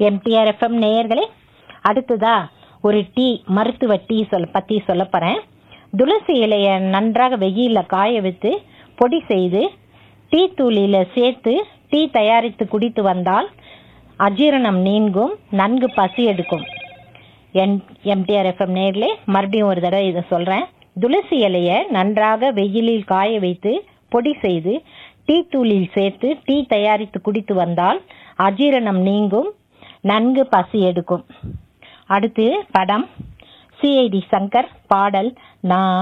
MTR FM நேயர்களே அடுத்ததா ஒரு டீ மருத்துவ டீ சொல்ல பற்றி சொல்ல போகிறேன் துளசி இலையை நன்றாக வெயிலில் காய வைத்து பொடி செய்து டீ தூளில் சேர்த்து டீ தயாரித்து குடித்து வந்தால் அஜீரணம் நீங்கும் நன்கு பசி எடுக்கும் என் எம்டிஆர் எஃப்எம் நேர்லே மறுபடியும் ஒரு தடவை இதை சொல்கிறேன் துளசி இலையை நன்றாக வெயிலில் காய வைத்து பொடி செய்து டீ தூளில் சேர்த்து டீ தயாரித்து குடித்து வந்தால் அஜீரணம் நீங்கும் நன்கு பசி எடுக்கும் அடுத்து படம் சிஐடி சங்கர் பாடல் நான்